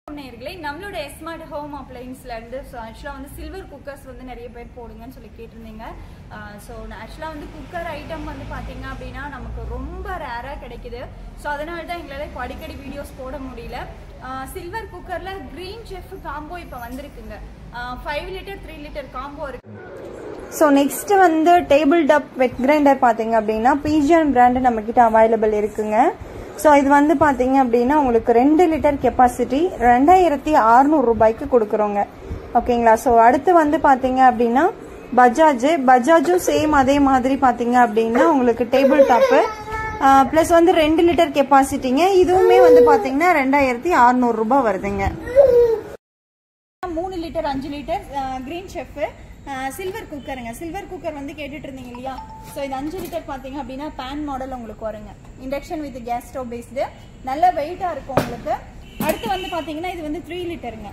நேயர்களே நம்மளோட smart home அப்ளைன்ஸ்ல இருந்து ஸோ ஆக்சுவலாக வந்து சில்வர் குக்கர்ஸ் வந்து நிறைய பேர் போடுங்கன்னு சொல்லி கேட்டிருந்தீங்க ஸோ ஆக்சுவலாக வந்து குக்கர் ஐட்டம் வந்து பார்த்தீங்க அப்படின்னா நமக்கு ரொம்ப ரேராக கிடைக்குது ஸோ அதனால தான் எங்களால் இப்போ அடிக்கடி வீடியோஸ் போட முடியல சில்வர் குக்கரில் க்ரீன் செஃப் காம்போ இப்போ வந்திருக்குங்க five litre three litre combo இருக்கு ஸோ நெக்ஸ்ட் வந்து டேபிள் டாப் வெட் கிரைண்டர் பார்த்தீங்க அப்படின்னா பிஜிஎன் பிராண்டு நம்ம கிட்ட அவைலபிள் இருக்குங்க ஸோ இது வந்து பார்த்தீங்க அப்படின்னா உங்களுக்கு ரெண்டு லிட்டர் கெப்பாசிட்டி ரெண்டாயிரத்தி அறுநூறு ரூபாய்க்கு கொடுக்குறோங்க ஓகேங்களா ஸோ அடுத்து வந்து பார்த்தீங்க அப்படின்னா பஜாஜ் பஜாஜும் சேம் அதே மாதிரி பார்த்தீங்க அப்படின்னா உங்களுக்கு டேபிள் டாப்பு ப்ளஸ் வந்து ரெண்டு லிட்டர் கெப்பாசிட்டிங்க இதுவுமே வந்து பார்த்தீங்கன்னா ரெண்டாயிரத்தி அறுநூறு ரூபாய் வருதுங்க மூணு லிட்டர் அஞ்சு லிட்டர் கிரீன் செஃப் சில்வர் குக்கருங்க சில்வர் குக்கர் வந்து கேட்டுட்டு இருந்தீங்க இல்லையா ஸோ இது அஞ்சு லிட்டர் பார்த்தீங்க அப்படின்னா பேன் மாடல் உங்களுக்கு வருங்க induction with gas stove based நல்ல வெயிட்டாக இருக்கும் உங்களுக்கு அடுத்து வந்து பார்த்தீங்கன்னா இது வந்து த்ரீ லிட்டருங்க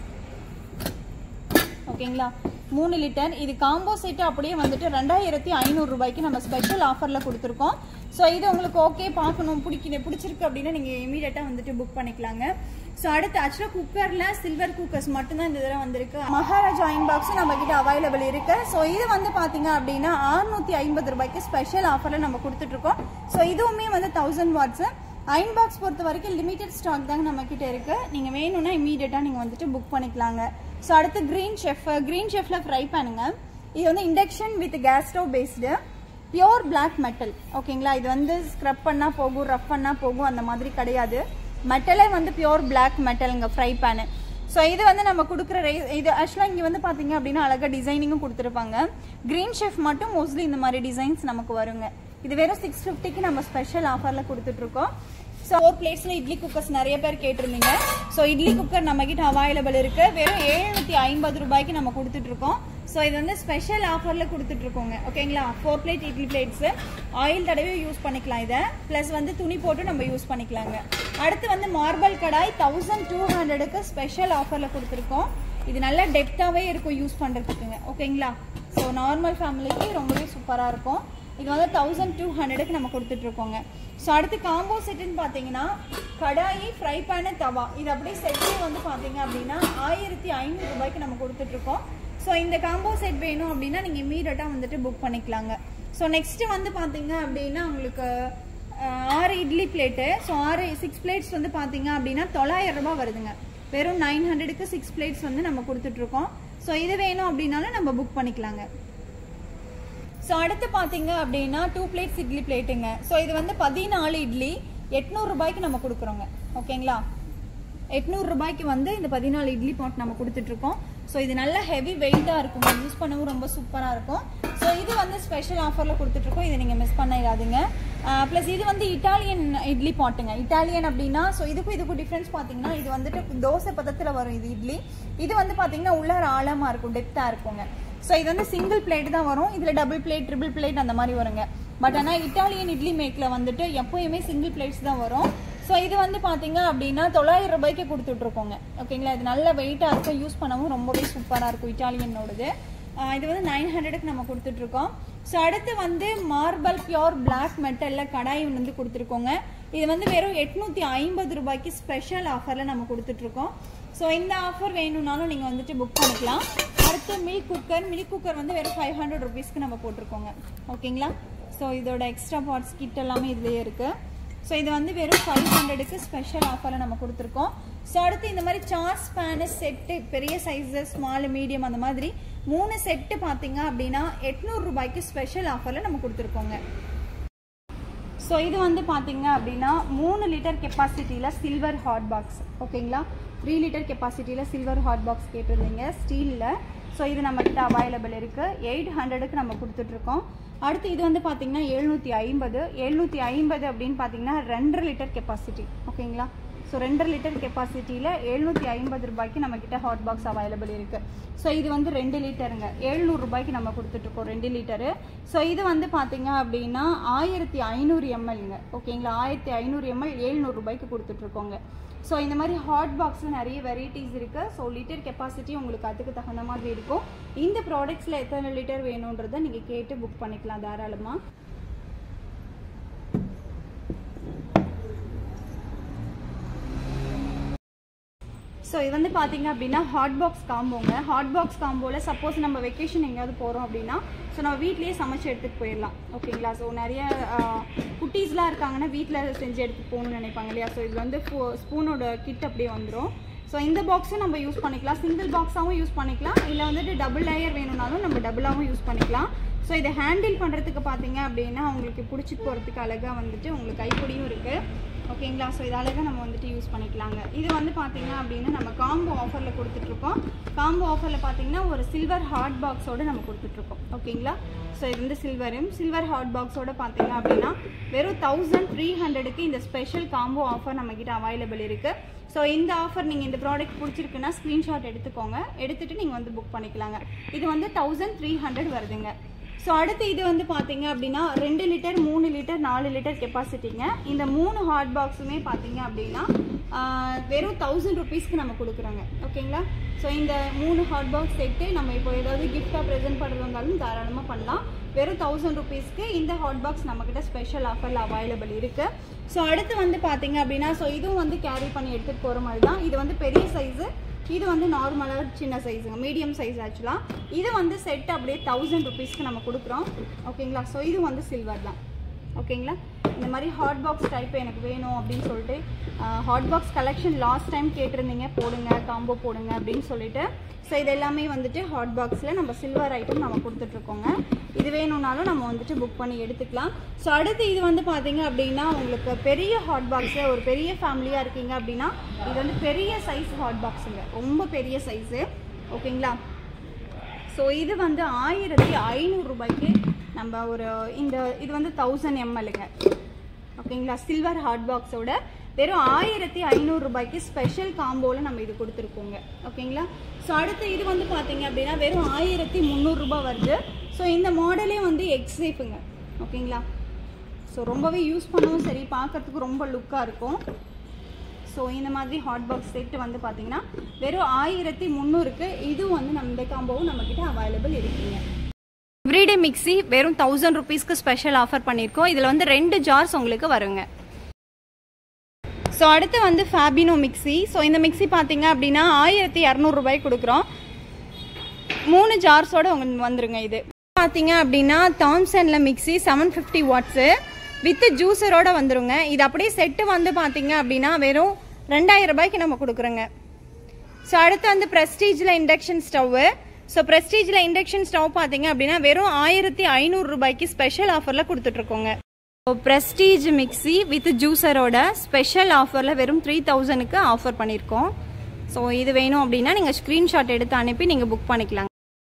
ஓகேங்களா மூணு லிட்டர் இது காம்போ செட்டு அப்படியே வந்துட்டு ரெண்டாயிரத்தி ஐநூறு ரூபாய்க்கு நம்ம ஸ்பெஷல் ஆஃபரில் கொடுத்துருக்கோம் ஸோ இது உங்களுக்கு ஓகே பார்க்கணும் பிடிக்குது பிடிச்சிருக்கு அப்படின்னா நீங்கள் இமீடியட்டாக வந்துட்டு புக் பண்ணிக்கலாங்க ஸோ அடுத்து ஆக்சுவலாக குக்கரில் சில்வர் குக்கர்ஸ் மட்டும்தான் இந்த தடவை வந்திருக்கு மகாராஜா அயன் பாக்ஸும் நம்ம கிட்ட அவைலபிள் இருக்கு ஸோ இது வந்து பார்த்தீங்க அப்படின்னா அறுநூத்தி ஐம்பது ரூபாய்க்கு ஸ்பெஷல் ஆஃபரில் நம்ம கொடுத்துட்ருக்கோம் ஸோ இதுவுமே வந்து தௌசண்ட் வாட்ஸு அயன் பாக்ஸ் பொறுத்த வரைக்கும் லிமிடெட் ஸ்டாக் தாங்க நம்ம கிட்ட இருக்கு நீங்க வேணும்னா இமீடியட்டா நீங்க வந்துட்டு புக் பண்ணிக்கலாங்க ஸோ அடுத்து கிரீன் செஃப் கிரீன் செஃப்ல ஃப்ரை பண்ணுங்க இது வந்து induction with gas stove based pure black metal ஓகேங்களா இது வந்து ஸ்க்ரப் பண்ணா போகும் ரஃப் பண்ணா போகும் அந்த மாதிரி கிடையாது மெட்டலே வந்து பியோர் பிளாக் மெட்டலுங்க ஃப்ரை பேனு ஸோ இது வந்து நம்ம கொடுக்குற ரே இது ஆக்சுவலாக இங்கே வந்து பார்த்தீங்க அப்படின்னா அழகாக டிசைனிங்கும் கொடுத்துருப்பாங்க க்ரீன் ஷெஃப் மட்டும் மோஸ்ட்லி இந்த மாதிரி டிசைன்ஸ் நமக்கு வருங்க இது வெறும் சிக்ஸ் ஃபிஃப்டிக்கு நம்ம ஸ்பெஷல் ஆஃபரில் கொடுத்துட்ருக்கோம் ஸோ ஃபோர் பிளேட்ஸில் இட்லி குக்கர்ஸ் நிறைய பேர் கேட்டிருந்தீங்க ஸோ இட்லி குக்கர் நம்ம கிட்ட அவைலபிள் இருக்கு வெறும் எழுநூற்றி ஐம்பது ரூபாய்க்கு நம்ம கொடுத்துட்ருக்கோம் ஸோ இது வந்து ஸ்பெஷல் ஆஃபரில் கொடுத்துட்ருக்கோங்க ஓகேங்களா four plate idli plates oil தடவை யூஸ் பண்ணிக்கலாம் இதை ப்ளஸ் வந்து துணி போட்டு நம்ம யூஸ் பண்ணிக்கலாங்க அடுத்து வந்து மார்பல் கடாய் தௌசண்ட் டூ ஹண்ட்ரடுக்கு ஸ்பெஷல் ஆஃபரில் கொடுத்துருக்கோம் இது நல்ல டெப்த்தாகவே இருக்கும் யூஸ் பண்ணுறதுக்குங்க ஓகேங்களா ஸோ நார்மல் ஃபேமிலிக்கு ரொம்பவே சூப்பராக இருக்கும் இது வந்து தௌசண்ட் டூ ஹண்ட்ரடுக்கு நம்ம கொடுத்துட்ருக்கோங்க ஸோ அடுத்து காம்போ செட்டுன்னு பார்த்தீங்கன்னா கடாயி ஃப்ரை பேனு தவா இது அப்படியே செட்டே வந்து பார்த்தீங்க அப்படின்னா ஆயிரத்தி ஐநூறு ரூபாய்க்கு நம்ம கொடுத்துட்ருக்கோம் ஸோ இந்த காம்போ செட் வேணும் அப்படின்னா நீங்கள் இமீடியட்டாக வந்துட்டு புக் பண்ணிக்கலாங்க ஸோ நெக்ஸ்ட் வந்து பார்த்தீங்க அப்படின்னா உங்களுக்கு அஹ், ஆறு இட்லி பிளேட்டு ஸோ ஆறு சிக்ஸ் பிளேட்ஸ் வந்து பார்த்தீங்க அப்படின்னா தொள்ளாயிரம் ரூபாய் வருதுங்க வெறும் நைன் ஹண்ட்ரடுக்கு சிக்ஸ் பிளேட்ஸ் வந்து நம்ம கொடுத்துட்ருக்கோம் ஸோ இது வேணும் அப்படின்னாலும் நம்ம புக் பண்ணிக்கலாங்க ஸோ அடுத்து பார்த்தீங்க அப்படின்னா டூ பிளேட்ஸ் இட்லி பிளேட்டுங்க ஸோ இது வந்து பதினாலு இட்லி எட்நூறு ரூபாய்க்கு நம்ம கொடுக்குறோங்க ஓகேங்களா எட்நூறு ரூபாய்க்கு வந்து இந்த பதினாலு இட்லி பாட் நம்ம கொடுத்துட்ருக்கோம் ஸோ இது நல்ல ஹெவி வெயிட்டாக இருக்கும் யூஸ் பண்ணவும் ரொம்ப சூப்பராக இருக்கும் ஸோ இது வந்து ஸ்பெஷல் ஆஃபரில் கொடுத்துட்ருக்கோம் இதை நீங்கள் மிஸ் பண்ணிடாதீங்க ப்ளஸ் இது வந்து இட்டாலியன் இட்லி பாட்டுங்க இட்டாலியன் அப்படின்னா ஸோ இதுக்கும் இதுக்கும் டிஃப்ரென்ஸ் பார்த்தீங்கன்னா இது வந்துட்டு தோசை பதத்தில் வரும் இது இட்லி இது வந்து பார்த்தீங்கன்னா உள்ளார ஆழமாக இருக்கும் டெப்த்தாக இருக்குங்க ஸோ இது வந்து சிங்கிள் பிளேட் தான் வரும் இதில் டபுள் பிளேட் ட்ரிபிள் பிளேட் அந்த மாதிரி வருங்க பட் ஆனால் இட்டாலியன் இட்லி மேக்கில் வந்துட்டு எப்போயுமே சிங்கிள் பிளேட்ஸ் தான் வரும் ஸோ இது வந்து பார்த்தீங்க அப்படின்னா தொள்ளாயிரம் ரூபாய்க்கு கொடுத்துட்ருக்கோங்க ஓகேங்களா இது நல்ல வெயிட்டாக இருக்கும் யூஸ் பண்ணவும் ரொம்பவே சூப்பராக இருக்கும் இட்டாலியனோடது ஆஹ் இது வந்து நைன் ஹண்ட்ரடுக்கு நம்ம கொடுத்துட்ருக்கோம் ஸோ அடுத்து வந்து மார்பல் பியோர் பிளாக் மெட்டலில் கடாய் வந்து கொடுத்துருக்கோங்க இது வந்து வெறும் எட்நூற்றி ஐம்பது ரூபாய்க்கு ஸ்பெஷல் ஆஃபரில் நம்ம கொடுத்துட்ருக்கோம் ஸோ இந்த ஆஃபர் வேணும்னாலும் நீங்கள் வந்துட்டு புக் பண்ணிக்கலாம் அடுத்து மில்க் குக்கர் மில்க் குக்கர் வந்து வெறும் ஃபைவ் ஹண்ட்ரட் ருபீஸ்க்கு நம்ம போட்டிருக்கோங்க ஓகேங்களா ஸோ இதோட எக்ஸ்ட்ரா பார்ட்ஸ் கிட் எல்லாமே இதுலேயே இருக்குது ஸோ இது வந்து வெறும் ஃபைவ் ஹண்ட்ரடுக்கு ஸ்பெஷல் ஆஃபரில் நம்ம கொடுத்துருக்கோம் ஸோ அடுத்து இந்த மாதிரி சாஸ் பேனு செட்டு பெரிய சைஸு ஸ்மால் மீடியம் அந்த மாதிரி மூணு செட்டு பார்த்தீங்க அப்படின்னா எட்நூறு ரூபாய்க்கு ஸ்பெஷல் ஆஃபரில் நம்ம கொடுத்துருக்கோங்க ஸோ இது வந்து பார்த்தீங்க அப்படின்னா மூணு லிட்டர் கெப்பாசிட்டியில் சில்வர் ஹாட் பாக்ஸ் ஓகேங்களா த்ரீ லிட்டர் கெப்பாசிட்டியில் சில்வர் ஹாட் பாக்ஸ் கேட்டிருந்தீங்க ஸ்டீலில் ஸோ இது நம்மக்கிட்ட அவைலபிள் இருக்குது எயிட் ஹண்ட்ரடுக்கு நம்ம கொடுத்துட்ருக்கோம் அடுத்து இது வந்து பார்த்தீங்கன்னா எழுநூற்றி ஐம்பது எழுநூற்றி ஐம்பது அப்படின்னு பார்த்தீங்கன்னா ரெண்டரை லிட்டர் கெப்பாசிட்டி ஓகேங்களா ஸோ ரெண்டரை லிட்டர் கெப்பாசிட்டியில் எழுநூற்றி ஐம்பது ரூபாய்க்கு நம்மக்கிட்ட ஹாட் பாக்ஸ் அவைலபிள் இருக்குது ஸோ இது வந்து ரெண்டு லிட்டருங்க எழுநூறு ரூபாய்க்கு நம்ம கொடுத்துட்ருக்கோம் ரெண்டு லிட்டரு ஸோ இது வந்து பார்த்தீங்க அப்படின்னா ஆயிரத்தி ஐநூறு எம்எல்ங்க ஓகேங்களா ஆயிரத்தி ஐநூறு எம்எல் எழுநூறு ரூபாய்க்கு கொடுத்துட்ருக்கோங்க ஸோ இந்த மாதிரி ஹாட் பாக்ஸில் நிறைய வெரைட்டிஸ் இருக்குது ஸோ லிட்டர் கெப்பாசிட்டி உங்களுக்கு அதுக்கு தகுந்த மாதிரி இருக்கும் இந்த ப்ராடக்ட்ஸில் எத்தனை லிட்டர் வேணுன்றதை நீங்கள் கேட்டு புக் பண்ணிக்கலாம் தாராளமாக ஸோ இது வந்து பார்த்தீங்க அப்படின்னா ஹாட் பாக்ஸ் காம்போங்க ஹாட் பாக்ஸ் காம்போவில் சப்போஸ் நம்ம வெக்கேஷன் எங்கேயாவது போகிறோம் அப்படின்னா ஸோ நம்ம வீட்லேயே சமைச்சு எடுத்துகிட்டு போயிடலாம் ஓகேங்களா ஸோ நிறைய குட்டீஸ்லாம் இருக்காங்கன்னா வீட்டில் செஞ்சு எடுத்துகிட்டு போகணும்னு நினைப்பாங்க இல்லையா ஸோ இதில் வந்து ஸ்பூனோட கிட் அப்படியே வந்துடும் ஸோ இந்த பாக்ஸும் நம்ம யூஸ் பண்ணிக்கலாம் சிங்கிள் பாக்ஸாகவும் யூஸ் பண்ணிக்கலாம் இல்லை வந்துட்டு டபுள் லேயர் வேணும்னாலும் நம்ம டபுளாகவும் யூஸ் பண்ணிக்கலாம் ஸோ இதை ஹேண்டில் பண்ணுறதுக்கு பார்த்தீங்க அப்படின்னா உங்களுக்கு பிடிச்சிட்டு போகிறதுக்கு அழகாக வந்துட்டு உங்களுக்கு கைப்பிடியும் இருக்குது ஓகேங்களா ஸோ இது அழகாக நம்ம வந்துட்டு யூஸ் பண்ணிக்கலாங்க இது வந்து பார்த்தீங்க அப்படின்னா நம்ம காம்போ ஆஃபரில் கொடுத்துட்ருக்கோம் காம்போ ஆஃபரில் பார்த்தீங்கன்னா ஒரு சில்வர் ஹாட் பாக்ஸோடு நம்ம கொடுத்துட்ருக்கோம் ஓகேங்களா ஸோ இது வந்து சில்வரும் சில்வர் ஹாட் பாக்ஸோட பார்த்தீங்க அப்படின்னா வெறும் தௌசண்ட் த்ரீ ஹண்ட்ரடுக்கு இந்த ஸ்பெஷல் காம்போ ஆஃபர் நம்மக்கிட்ட அவைலபிள் இருக்குது ஸோ இந்த ஆஃபர் நீங்கள் இந்த ப்ராடக்ட் பிடிச்சிருக்குன்னா ஸ்க்ரீன்ஷாட் எடுத்துக்கோங்க எடுத்துகிட்டு நீங்கள் வந்து புக் பண்ணிக்கலாங்க இது வந்து தௌசண்ட் த்ரீ ஹண்ட்ரட் வருதுங்க ஸோ அடுத்து இது வந்து பார்த்தீங்க அப்படின்னா ரெண்டு லிட்டர் மூணு லிட்டர் நாலு லிட்டர் கெப்பாசிட்டிங்க இந்த மூணு ஹாட் பாக்ஸுமே பார்த்தீங்க அப்படின்னா ஆஹ், வெறும் தௌசண்ட் ருபீஸ்க்கு நம்ம கொடுக்குறோங்க ஓகேங்களா ஸோ இந்த மூணு ஹாட் பாக்ஸ் செட்டு நம்ம இப்போ ஏதாவது கிஃப்டாக ப்ரெசென்ட் பண்ணுறது இருந்தாலும் தாராளமாக பண்ணலாம் வெறும் தௌசண்ட் ருபீஸ்க்கு இந்த ஹாட் பாக்ஸ் நம்மக்கிட்ட ஸ்பெஷல் ஆஃபரில் அவைலபிள் இருக்குது ஸோ அடுத்து வந்து பார்த்தீங்க அப்படின்னா ஸோ இதுவும் வந்து கேரி பண்ணி எடுத்துகிட்டு போகிற மாதிரி தான் இது வந்து பெரிய சைஸு இது வந்து நார்மலாக சின்ன சைஸுங்க மீடியம் சைஸ் ஆக்சுவலாக இது வந்து செட் அப்படியே தௌசண்ட் ருபீஸ்க்கு நம்ம கொடுக்குறோம் ஓகேங்களா ஸோ இது வந்து சில்வர் தான் ஓகேங்களா இந்த மாதிரி ஹாட் பாக்ஸ் டைப் எனக்கு வேணும் அப்படின்னு சொல்லிட்டு hot box collection last time கேட்டிருந்தீங்க போடுங்க காம்போ போடுங்க அப்படின்னு சொல்லிட்டு ஸோ இது எல்லாமே வந்துட்டு ஹாட் பாக்ஸில் நம்ம சில்வர் ஐட்டம் நம்ம கொடுத்துட்ருக்கோங்க இது வேணும்னாலும் நம்ம வந்துட்டு புக் பண்ணி எடுத்துக்கலாம் ஸோ அடுத்து இது வந்து பார்த்தீங்க அப்படின்னா உங்களுக்கு பெரிய ஹாட் பாக்ஸு ஒரு பெரிய ஃபேமிலியாக இருக்கீங்க அப்படின்னா இது வந்து பெரிய சைஸ் ஹாட் பாக்ஸுங்க ரொம்ப பெரிய சைஸு ஓகேங்களா ஸோ இது வந்து ஆயிரத்தி ஐநூறு ரூபாய்க்கு நம்ம ஒரு இந்த இது வந்து தௌசண்ட் எம்எல்ங்க ஓகேங்களா சில்வர் ஹாட் பாக்ஸோட வெறும் ஆயிரத்தி ஐநூறு ரூபாய்க்கு ஸ்பெஷல் காம்போவில் நம்ம இது கொடுத்துருக்கோங்க ஓகேங்களா ஸோ அடுத்து இது வந்து பார்த்தீங்க அப்படின்னா வெறும் ஆயிரத்தி முந்நூறுரூபா வருது ஸோ இந்த மாடலே வந்து எக்ஸேஃபுங்க ஓகேங்களா ஸோ ரொம்பவே யூஸ் பண்ணவும் சரி பார்க்கறதுக்கு ரொம்ப லுக்காக இருக்கும் ஸோ இந்த மாதிரி ஹாட் பாக்ஸ் செட்டு வந்து பார்த்தீங்கன்னா வெறும் ஆயிரத்தி முந்நூறுக்கு இதுவும் வந்து நம்ம இந்த காம்போவும் நம்மக்கிட்ட அவைலபிள் இருக்குங்க எவ்ரிடே மிக்ஸி வெறும் தௌசண்ட் ருபீஸ்க்கு ஸ்பெஷல் ஆஃபர் பண்ணியிருக்கோம் இதில் வந்து ரெண்டு ஜார்ஸ் உங்களுக்கு வருங்க ஸோ அடுத்து வந்து ஃபேபினோ மிக்ஸி ஸோ இந்த மிக்ஸி பார்த்தீங்க அப்படின்னா ஆயிரத்தி இரநூறுபாய்க்கு கொடுக்குறோம் மூணு ஜார்ஸோட உங்களுக்கு வந்துருங்க இது பார்த்தீங்க அப்படின்னா தாம்சனில் mixie seven fifty watts with ஜூஸரோட வந்துருங்க இது அப்படியே செட்டு வந்து பார்த்தீங்க அப்படின்னா வெறும் ரெண்டாயிரம் ரூபாய்க்கு நம்ம கொடுக்குறோங்க ஸோ அடுத்து வந்து ப்ரெஸ்டீஜில் இண்டக்ஷன் ஸ்டவ்வு ஸோ ப்ரெஸ்டீஜில் இண்டக்ஷன் ஸ்டவ் பார்த்தீங்க அப்படின்னா வெறும் ஆயிரத்தி ஐநூறு ரூபாய்க்கு ஸ்பெஷல் ஆஃபரில் கொடுத்துட்ருக்கோங்க ஸோ ப்ரெஸ்டீஜ் மிக்ஸி வித் ஜூஸரோட ஸ்பெஷல் ஆஃபரில் வெறும் த்ரீ தௌசண்ட்க்கு ஆஃபர் பண்ணியிருக்கோம் ஸோ இது வேணும் அப்படின்னா நீங்கள் ஸ்க்ரீன்ஷாட் எடுத்து அனுப்பி நீங்கள் புக் பண்ணிக்கலாம்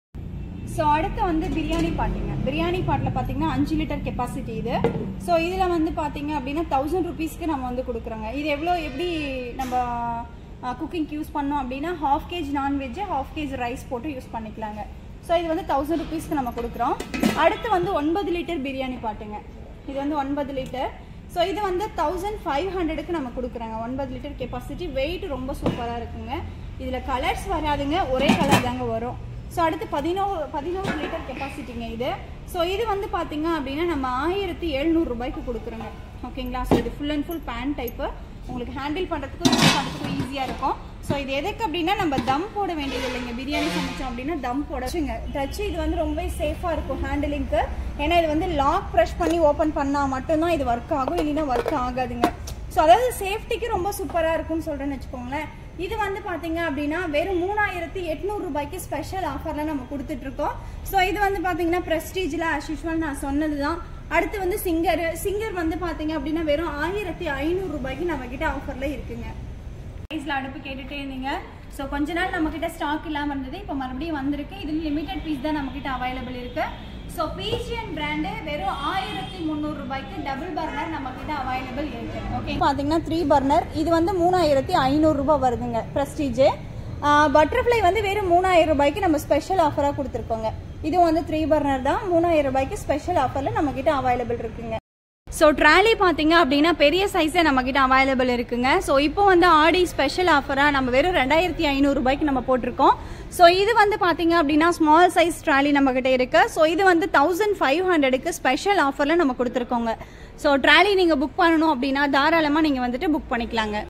ஸோ அடுத்து வந்து பிரியாணி பாட்டுங்க பிரியாணி பாட்டில் பார்த்தீங்கன்னா அஞ்சு லிட்டர் கெப்பாசிட்டி இது ஸோ இதில் வந்து பார்த்தீங்க அப்படின்னா தௌசண்ட் ருபீஸ்க்கு நம்ம வந்து கொடுக்குறோங்க இது எவ்வளோ எப்படி நம்ம குக்கிங்க்கு யூஸ் பண்ணோம் அப்படின்னா half kg non veg half kg rice போட்டு யூஸ் பண்ணிக்கலாங்க ஸோ இது வந்து தௌசண்ட் ருபீஸ்க்கு நம்ம கொடுக்குறோம் அடுத்து வந்து ஒன்பது லிட்டர் பிரியாணி பாட்டுங்க இது வந்து ஒன்பது லிட்டர் ஸோ இது வந்து தௌசண்ட் ஃபைவ் ஹண்ட்ரடுக்கு நம்ம கொடுக்குறாங்க ஒன்பது லிட்டர் கெப்பாசிட்டி வெயிட் ரொம்ப சூப்பராக இருக்குங்க இதில் கலர்ஸ் வராதுங்க ஒரே கலர் தாங்க வரும் ஸோ அடுத்து பதினோரு பதினோரு லிட்டர் கெப்பாசிட்டிங்க இது ஸோ இது வந்து பார்த்தீங்க அப்படின்னா நம்ம ஆயிரத்தி எழுநூறு ரூபாய்க்கு கொடுக்குறோங்க ஓகேங்களா ஸோ இது full and full pan type உங்களுக்கு ஹேண்டில் பண்ணுறதுக்கும் யூஸ் பண்ணுறதுக்கும் ஈஸியாக இருக்கும் ஸோ இது எதுக்கு அப்படின்னா நம்ம தம் போட வேண்டியது இல்லைங்க பிரியாணி சமைச்சோம் அப்படின்னா தம் போட வச்சுங்க டச்சு இது வந்து ரொம்ப சேஃபாக இருக்கும் ஹேண்டிலிங்க்கு ஏன்னா இது வந்து லாக் ப்ரெஷ் பண்ணி ஓப்பன் பண்ணால் மட்டும்தான் இது ஒர்க் ஆகும் இல்லைன்னா ஒர்க் ஆகாதுங்க ஸோ அதாவது சேஃப்டிக்கு ரொம்ப சூப்பராக இருக்கும்னு சொல்கிறேன்னு வச்சுக்கோங்களேன் இது வந்து பார்த்தீங்க அப்படின்னா வெறும் மூணாயிரத்தி எட்நூறு ரூபாய்க்கு ஸ்பெஷல் ஆஃபரில் நம்ம கொடுத்துட்ருக்கோம் ஸோ இது வந்து பார்த்தீங்கன்னா ப்ரெஸ்டீஜில் ஆஸ் யூஷுவல் நான் சொன்னது தான் அடுத்து வந்து சிங்கர் சிங்கர் வந்து பார்த்தீங்க அப்படின்னா வெறும் ஆயிரத்தி ஐநூறு ரூபாய்க்கு நம்ம கிட்ட ஆஃபரில் இருக்குங்க ப்ரைஸில் அடுப்பு கேட்டுட்டே இருந்தீங்க ஸோ கொஞ்ச நாள் நம்மக்கிட்ட ஸ்டாக் இல்லாமல் இருந்தது இப்போ மறுபடியும் வந்திருக்கு இது லிமிடெட் பீஸ் தான் நம்மக்கிட்ட அவைலபிள் இருக்கு ஸோ பீஜியன் பிராண்டு வெறும் ஆயிரத்தி முந்நூறு ரூபாய்க்கு டபுள் பர்னர் நம்மக்கிட்ட அவைலபிள் இருக்கு ஓகே பார்த்தீங்கன்னா த்ரீ பர்னர் இது வந்து மூணாயிரத்தி ஐநூறுரூபா வருதுங்க ப்ரெஸ்டீஜ் பட்டர்ஃப்ளை வந்து வெறும் மூணாயிரம் ரூபாய்க்கு நம்ம ஸ்பெஷல் ஆஃபராக கொடுத்துருக்கோங்க இதுவும் வந்து த்ரீ பர்னர் தான் மூணாயிரம் ரூபாய்க்கு ஸ்பெஷல் ஆஃபரில் நம்மக்கிட்ட அவைலபிள் இருக்குங்க ஸோ ட்ராலி பார்த்தீங்க அப்படின்னா பெரிய சைஸே நம்மக்கிட்ட அவைலபிள் இருக்குங்க ஸோ இப்போ வந்து ஆடி ஸ்பெஷல் ஆஃபராக நம்ம வெறும் ரெண்டாயிரத்தி ஐநூறுரூபாய்க்கு நம்ம போட்டிருக்கோம் ஸோ இது வந்து பார்த்தீங்க அப்படின்னா ஸ்மால் சைஸ் ட்ராலி நம்மக்கிட்ட இருக்கு ஸோ இது வந்து தௌசண்ட் ஃபைவ் ஹண்ட்ரடுக்கு ஸ்பெஷல் ஆஃபரில் நம்ம கொடுத்துருக்கோங்க ஸோ ட்ராலி நீங்கள் புக் பண்ணணும் அப்படின்னா தாராளமாக நீங்கள் வந்துட்டு புக் பண்ணிக்கலாங்க